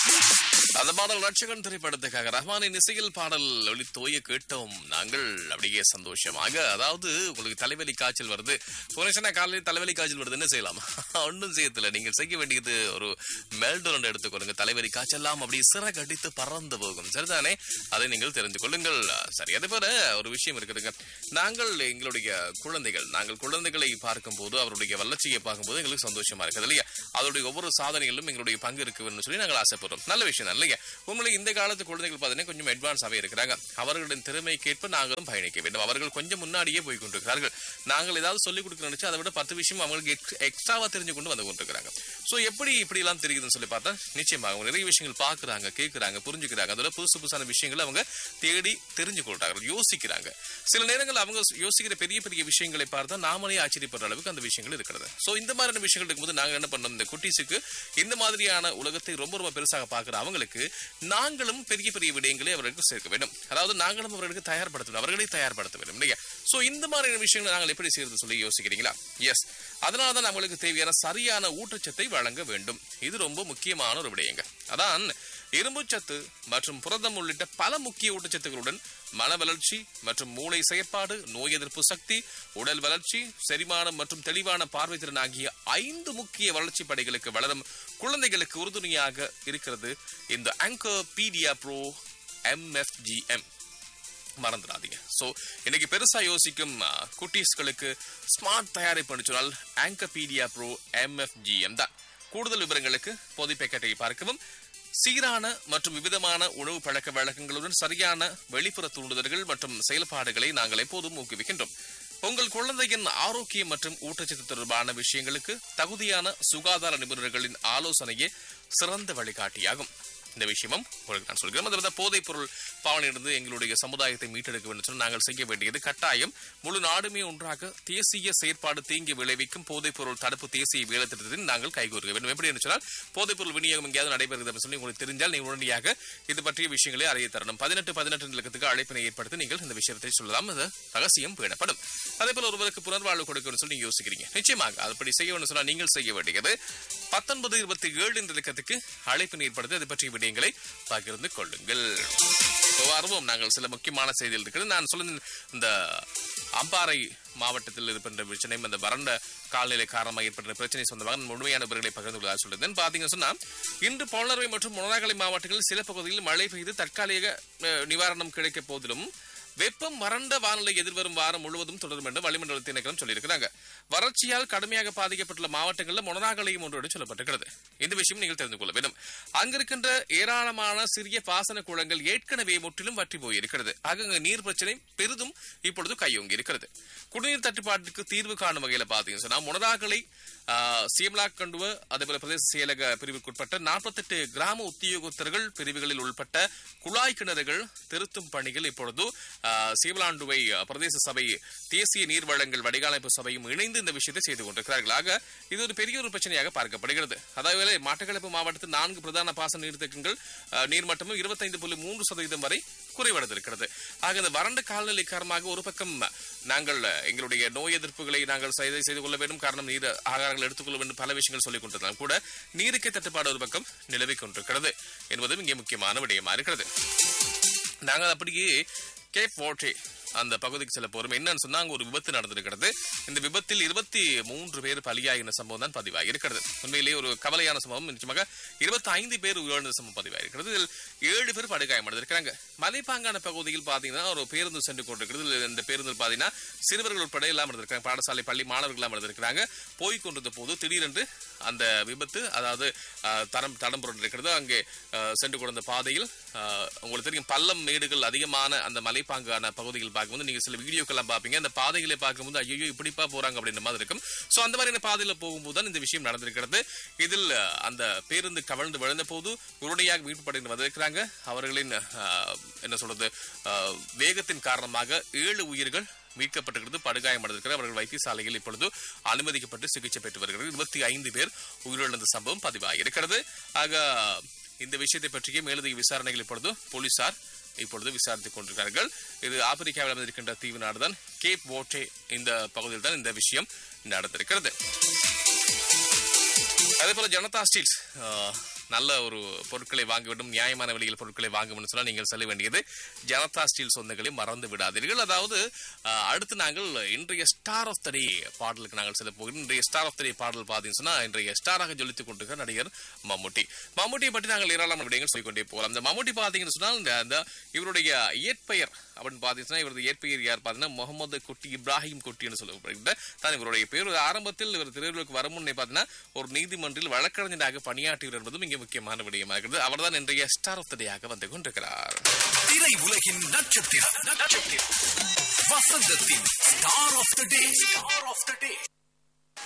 அந்த பாடல் ரட்சகன் திரைப்படத்துக்காக ரஹ்மானின் இசையில் பாடல் ஒளி தோய கேட்டோம் நாங்கள் அப்படியே சந்தோஷமாக அதாவது உங்களுக்கு தலைவலி காய்ச்சல் வருது போனீங்கன்னா காலையில் தலைவலி காய்ச்சல் வருது என்ன செய்யலாம் ஒன்றும் செய்யத்தில்லை நீங்கள் செய்ய வேண்டியது ஒரு மெல்டோன் எடுத்துக்கொள்ளுங்க தலைவலி காய்ச்சல்லாம் அப்படி சிறகடித்து பறந்து போகும் சரிதானே அதை நீங்கள் தெரிந்து கொள்ளுங்கள் சரி அதே போல ஒரு விஷயம் இருக்குதுங்க நாங்கள் எங்களுடைய குழந்தைகள் நாங்கள் குழந்தைகளை பார்க்கும்போது அவருடைய வளர்ச்சியை பார்க்கும்போது எங்களுக்கு சந்தோஷமா இருக்குது இல்லையா அதோடைய ஒவ்வொரு சாதனைகளிலும் எங்களுடைய பங்கு இருக்குன்னு சொல்லி நாங்கள் ஆசைப்படுறோம் நல்ல விஷயம் தான் இல்லையா உண்மையிலே இந்த காலத்து குழந்தைகள் பார்த்தீங்கன்னா கொஞ்சம் அட்வான்ஸாகவே இருக்கிறாங்க அவர்களின் திறமைக்கேற்ப நாங்களும் பயணிக்க வேண்டும் அவர்கள் கொஞ்சம் முன்னாடியே போய் கொண்டிருக்கிறார்கள் நாங்கள் ஏதாவது சொல்லிக் கொடுக்க நினைச்சு அதை விட பத்து விஷயம் அவங்களுக்கு எக்ஸ்ட்ராவா தெரிஞ்சு கொண்டு வந்து கொண்டிருக்கிறாங்க ஸோ எப்படி இப்படி எல்லாம் தெரியுதுன்னு சொல்லி பார்த்தா நிச்சயமாக அவங்க நிறைய விஷயங்கள் பார்க்கறாங்க கேட்கறாங்க புரிஞ்சுக்கிறாங்க அதோட புதுசு புதுசான விஷயங்களை அவங்க தேடி தெரிஞ்சு கொள்றாங்க யோசிக்கிறாங்க சில நேரங்கள் அவங்க யோசிக்கிற பெரிய பெரிய விஷயங்களை பார்த்தா நாமளே ஆச்சரியப்படுற அளவுக்கு அந்த விஷயங்கள் இருக்கிறது ஸோ இந்த மாதிரியான விஷயங்கள் இருக்கும்போது நாங்க என்ன பண்ணோம் இந்த குட்டீஸுக்கு இந்த மாதிரியான உலகத்தை ரொம்ப ரொம்ப பெருசாக பார்க்குற அவங்களுக்கு நாங்களும் பெரிய பெரிய விடயங்களை அவர்களுக்கு சேர்க்க வேண்டும் அதாவது நாங்களும் அவர்களுக்கு தயார்படுத்த வேண்டும் அவர்களை தயார்படுத்த வேண்டும் இல்லையா ஸோ இந்த மாதிரியான விஷயங்களை நாங்கள் எப்படி செய்யறது சொல்லி யோசிக்கிறீங்களா எஸ் அதனால தான் நம்மளுக்கு தேவையான சரியான ஊட்டச்சத்தை வழங்க வேண்டும் இது ரொம்ப முக்கியமான ஒரு விடயங்க அதான் இரும்புச்சத்து மற்றும் புரதம் உள்ளிட்ட பல முக்கிய ஊட்டச்சத்துக்களுடன் மன வளர்ச்சி மற்றும் மூளை செயற்பாடு நோய் எதிர்ப்பு சக்தி உடல் வளர்ச்சி செரிமானம் மற்றும் தெளிவான பார்வை திறன் ஆகிய ஐந்து முக்கிய வளர்ச்சி படைகளுக்கு வளரும் குழந்தைகளுக்கு உறுதுணையாக இருக்கிறது இந்த ஆங்கர் பீடியா ப்ரோ எம்எஃப்ஜிஎம் மறந்துடாதீங்க ஸோ இன்னைக்கு பெருசா யோசிக்கும் அஹ், குட்டீஸ்களுக்கு ஸ்மார்ட் தயாரிப்பு சொன்னால் ஆங்கபீடியா ப்ரோ எம்எஃப்ஜிஎம் தான் கூடுதல் விவரங்களுக்கு பொது பேக்கெட்டை பார்க்கவும் சீரான மற்றும் விவிதமான உணவு பழக்க வழக்கங்களுடன் சரியான வெளிப்புற தூண்டுதல்கள் மற்றும் செயல்பாடுகளை நாங்கள் எப்போதும் ஊக்குவிக்கின்றோம் உங்கள் குழந்தையின் ஆரோக்கியம் மற்றும் ஊட்டச்சத்து தொடர்பான விஷயங்களுக்கு தகுதியான சுகாதார நிபுணர்களின் ஆலோசனையே சிறந்த வழிகாட்டியாகும் இந்த விஷயமும் உங்களுக்கு நான் சொல்கிறேன் அதை போதைப் பொருள் பாவனையிலிருந்து எங்களுடைய சமுதாயத்தை மீட்டெடுக்க வேண்டும் சொன்னால் நாங்கள் செய்ய வேண்டியது கட்டாயம் முழு நாடுமே ஒன்றாக தேசிய செயற்பாடு தீங்கி விளைவிக்கும் போதைப் பொருள் தடுப்பு தேசிய வேலை திட்டத்தில் நாங்கள் கைகூறுக வேண்டும் எப்படி என்று சொன்னால் போதைப் பொருள் விநியோகம் எங்கேயாவது நடைபெறுகிறது அப்படின்னு சொல்லி உங்களுக்கு தெரிஞ்சால் நீங்கள் உடனடியாக இது பற்றிய விஷயங்களை அறிய தரணும் பதினெட்டு பதினெட்டு இலக்கத்துக்கு அழைப்பினை ஏற்படுத்தி நீங்கள் இந்த விஷயத்தை சொல்லலாம் அது ரகசியம் பேணப்படும் அதே போல ஒருவருக்கு புனர்வாழ்வு கொடுக்கணும்னு சொல்லி நீங்க யோசிக்கிறீங்க நிச்சயமாக அப்படி செய்ய வேண்டும் சொன்னால் நீங்கள் செய்ய வேண்டியது பத்தொன்பது இருபத்தி ஏழு என்ற இலக்கத்துக்கு அழைப்பினை ஏற்படுத்தி அது பற்றிய விடயங்களை பகிர்ந்து கொள்ளுங்கள் இப்போ வருவோம் நாங்கள் சில முக்கியமான செய்திகள் இருக்கிறது நான் சொல்ல இந்த அம்பாறை மாவட்டத்தில் இருக்கின்ற பிரச்சனை இந்த வறண்ட காலநிலை காரணமாக ஏற்பட்ட பிரச்சனை சொந்தமாக நான் முழுமையான விவரங்களை பகிர்ந்து கொள்ளதாக சொல்லுறேன் பாத்தீங்கன்னு சொன்னா இன்று போலரவை மற்றும் முனராகலை மாவட்டங்களில் சில பகுதிகளில் மழை பெய்து தற்காலிக அஹ், நிவாரணம் கிடைக்க போதிலும் வெப்பம் வறண்ட வானிலை எதிர்வரும் வாரம் முழுவதும் தொடரும் என்று வளிமண்டல திணைக்களம் சொல்லியிருக்கிறாங்க வறட்சியால் கடுமையாக பாதிக்கப்பட்டுள்ள மாவட்டங்களில் மொனராகலையும் ஒன்றோடு சொல்லப்பட்டிருக்கிறது இந்த விஷயம் நீங்கள் தெரிந்து கொள்ள வேண்டும் அங்கிருக்கின்ற ஏராளமான சிறிய பாசன குளங்கள் ஏற்கனவே முற்றிலும் வற்றி போயிருக்கிறது ஆக அங்கு நீர் பிரச்சனை பெரிதும் இப்பொழுது கையோங்கி இருக்கிறது குடிநீர் தட்டுப்பாட்டுக்கு தீர்வு காணும் வகையில் பார்த்தீங்கன்னு சொன்னா மொனராகலை சீம்லா கண்டுவ அதேபோல பிரதேச செயலக பிரிவுக்குட்பட்ட நாற்பத்தெட்டு கிராம உத்தியோகத்தர்கள் பிரிவுகளில் உள்பட்ட குழாய் கிணறுகள் திருத்தும் பணிகள் இப்பொழுது ஆ, சீவலாண்டுவை ஆ, பிரதேச சபை தேசிய நீர் வழங்கல் வடிகாலமைப்பு சபையும் இணைந்து இந்த விஷயத்தை செய்து கொண்டிருக்கிறார்கள் ஆக இது ஒரு பெரிய ஒரு பிரச்சனையாக பார்க்கப்படுகிறது அதாவது மட்டக்களப்பு மாவட்டத்தில் நான்கு பிரதான பாசன நீர்த்தேக்கங்கள் ஆ, நீர்மட்டமும் இருபத்தைந்து புள்ளி மூன்று சதவீதம் வரை குறைவடைந்திருக்கிறது ஆக இந்த வறண்ட காலநிலை காரணமாக ஒரு பக்கம் நாங்கள் எங்களுடைய நோய் எதிர்ப்புகளை நாங்கள் செய்து செய்து கொள்ள வேண்டும் காரணம் நீர் ஆகாரங்கள் எடுத்துக்கொள்ள வேண்டும் பல விஷயங்கள் சொல்லிக் கொண்டிருந்தாலும் கூட நீருக்கே தட்டுப்பாடு ஒரு பக்கம் நிலவிக் கொண்டிருக்கிறது என்பதும் இங்கே முக்கியமான விடயமா இருக்கிறது நாங்கள் அப்படியே கேப் வாட்டே அந்த பகுதிக்கு செல்ல போறோம் என்னன்னு சொன்னா அங்க ஒரு விபத்து நடந்திருக்கிறது இந்த விபத்தில் இருபத்தி மூன்று பேர் பலியாகின சம்பவம் தான் பதிவாகி இருக்கிறது உண்மையிலேயே ஒரு கவலையான சம்பவம் நிச்சயமாக இருபத்தி ஐந்து பேர் உயிரிழந்த சம்பவம் பதிவாகி இருக்கிறது இதில் ஏழு பேர் படுகாயமடைந்திருக்கிறாங்க மலைப்பாங்கான பகுதியில் பாத்தீங்கன்னா ஒரு பேருந்து சென்று கொண்டிருக்கிறது இதுல இந்த பேருந்தில் பாத்தீங்கன்னா சிறுவர்கள் உட்பட எல்லாம் இருந்திருக்காங்க பாடசாலை பள்ளி மாணவர்கள் எல்லாம் இருந்திருக்கிறாங்க போய் கொண்டிருந்த போது திடீரென்று அந்த விபத்து அதாவது அஹ், தடம் தடம் புரண்டிருக்கிறது அங்கே அஹ், சென்று கொண்ட பாதையில் அஹ், உங்களுக்கு தெரியும் பள்ளம் மேடுகள் அதிகமான அந்த மலைப்பாங்கான பகுதிகள் பார்க்கும்போது நீங்க சில வீடியோக்கெல்லாம் பார்ப்பீங்க அந்த பாதைகளை பார்க்கும்போது ஐயோ இப்படிப்பா போறாங்க அப்படின்ற மாதிரி இருக்கும் சோ அந்த மாதிரியான பாதையில போகும்போது தான் இந்த விஷயம் நடந்திருக்கிறது இதில் அஹ், அந்த பேருந்து கவிழ்ந்து விழுந்த போது உடனடியாக மீட்பு படையினர் வந்திருக்கிறாங்க அவர்களின் அஹ், என்ன சொல்றது அஹ், வேகத்தின் காரணமாக ஏழு உயிர்கள் மீட்கப்பட்டிருக்கிறது படுகாயமடைந்திருக்கிற அவர்கள் வைத்தியசாலையில் இப்பொழுது அனுமதிக்கப்பட்டு சிகிச்சை பெற்று வருகிறார்கள் இருபத்தி ஐந்து பேர் உயிரிழந்த சம்பவம் பதிவாகி இருக்கிறது ஆக இந்த விஷயத்தை பற்றிய மேலதிக விசாரணைகள் இப்பொழுது போலீசார் இப்பொழுது விசாரித்துக் கொண்டிருக்கிறார்கள் இது ஆப்பிரிக்காவில் அமைந்திருக்கின்ற தீவு நாடுதான் கேப் ஓட்டே இந்த பகுதியில் தான் இந்த விஷயம் நடந்திருக்கிறது அதே போல ஜனதா ஸ்டீல்ஸ் நல்ல ஒரு பொருட்களை வாங்க வேண்டும் நியாயமான விலையில் பொருட்களை வாங்க வேண்டும் சொன்னால் நீங்கள் செல்ல வேண்டியது ஜனதா ஸ்டீல் சொந்தங்களை மறந்து விடாதீர்கள் அதாவது அஹ், அடுத்து நாங்கள் இன்றைய ஸ்டார் ஆஃப் த டே பாடலுக்கு நாங்கள் செல்ல போகிறோம் இன்றைய ஸ்டார் ஆஃப் த டே பாடல் பார்த்தீங்கன்னு சொன்னா இன்றைய ஸ்டாராக ஜொலித்துக் கொண்டிருக்கிற நடிகர் மம்முட்டி மம்முட்டியை பற்றி நாங்கள் ஏராளமான விடயங்கள் சொல்லிக்கொண்டே போகலாம் இந்த மம்முட்டி பார்த்தீங்கன்னு சொன்னால் இந்த- இந்த இவருடைய இயற்பெயர் அப்படின்னு பார்த்தீங்கன்னா இவரது இயற்பெயர் யார் பார்த்தீங்கன்னா முகமது குட்டி இப்ராஹிம் குட்டின்னு சொல்லப்படுகிற தான் இவருடைய பேர் ஆரம்பத்தில் இவர் திரையுலகுக்கு வரும் முன்னே பார்த்தீங்கன்னா ஒரு நீதிமன்றில் வழக்கறிஞராக பணியாற்றுகிறார் என்பதும் இங்கே முக்கியமான விடயமாக இருக்கிறது அவர்தான் இன்றைய ஸ்டார் ஆஃப் த டேயாக வந்து கொண்டிருக்கிறார் திரை உலகின் நட்சத்திரம் நட்சத்திரம் வசந்தத்தின் star of the day star of the day